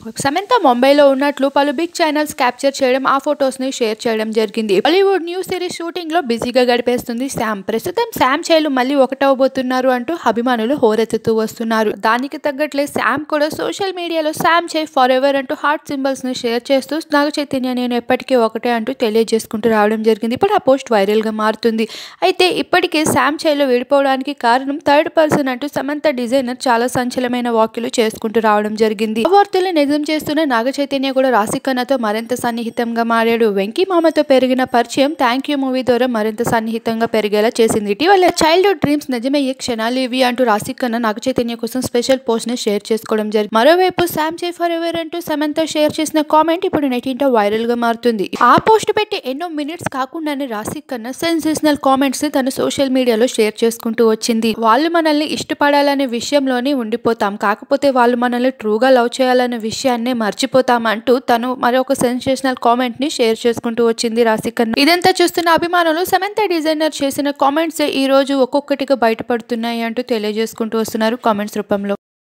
సమంత ముంబైలో ఉన్నట్లు పలు బిగ్ ఛానల్స్ క్యాప్చర్ చేయడం ఆ ఫొటోస్ ని షేర్ చేయడం జరిగింది బాలీవుడ్ న్యూ సిరీస్ షూటింగ్ లో బిజీగా గడిపేస్తుంది శామ్ ప్రస్తుతం శామ్ చైలు మళ్ళీ ఒకటవబోతున్నారు అంటూ అభిమానులు హోరెత్తుతూ వస్తున్నారు దానికి తగ్గట్లే శామ్ కూడా social media Sam Chai forever అంటూ హార్ట్ సింబల్స్ ని షేర్ చేస్తూ నాగ చైతన్య నేను ఎప్పటికీ ఒకటే అంటూ తెలియజేసుకుంటూ రావడం జరిగింది ఇప్పుడు ఆ పోస్ట్ వైరల్ గా మారుతుంది అయితే ఇప్పటికే శామ్ చైలో విడిపోవడానికి కారణం థర్డ్ పర్సన్ అంటూ సమంత డిజైనర్ చాలా సంచలమైన వ్యాఖ్యలు చేసుకుంటూ రావడం జరిగింది ఆ వార్తలు నిజం చేస్తున్న నాగ చైతన్య కూడా రాశిఖన్నాతో మరింత సన్నిహితంగా మారాడు వెంకీ మామతో పెరిగిన పరిచయం థ్యాంక్ యూ మూవీ ద్వారా మరింత సన్నిహితంగా పెరిగేలా చేసింది ఇటీవల చైల్డ్హుడ్ డ్రీమ్స్ నిజమయ్యే క్షణాలు ఇవి అంటూ రాశిఖన్నా నాగ చైతన్య కోసం స్పెషల్ పోస్ట్ ని షేర్ చేసుకోవడం జరిగింది మరోవైపు శామ్ చే ఫర్ ఎవర్ అంటూ సమంత షేర్ చేసిన కామెంట్ ఇప్పుడు నెటింట వైరల్ గా మారుతుంది ఆ పోస్ట్ పెట్టి ఎన్నో మినిట్స్ కాకుండానే రాశిఖన్నా సెన్సేషనల్ కామెంట్స్ తన సోషల్ మీడియాలో షేర్ చేసుకుంటూ వచ్చింది వాళ్ళు మనల్ని ఇష్టపడాలనే విషయంలోనే ఉండిపోతాం కాకపోతే వాళ్ళు మనల్ని ట్రూగా లవ్ చేయాలనే విషయాన్నే మర్చిపోతాం అంటూ తను మరొక సెన్సేషనల్ కామెంట్ ని షేర్ చేసుకుంటూ వచ్చింది రాశిఖన్నా ఇదంతా చూస్తున్న అభిమానులు సమంత డిజైనర్ చేసిన కామెంట్స్ ఈ రోజు ఒక్కొక్కటిగా బయటపడుతున్నాయి అంటూ తెలియజేసుకుంటూ వస్తున్నారు కామెంట్స్ రూపంలో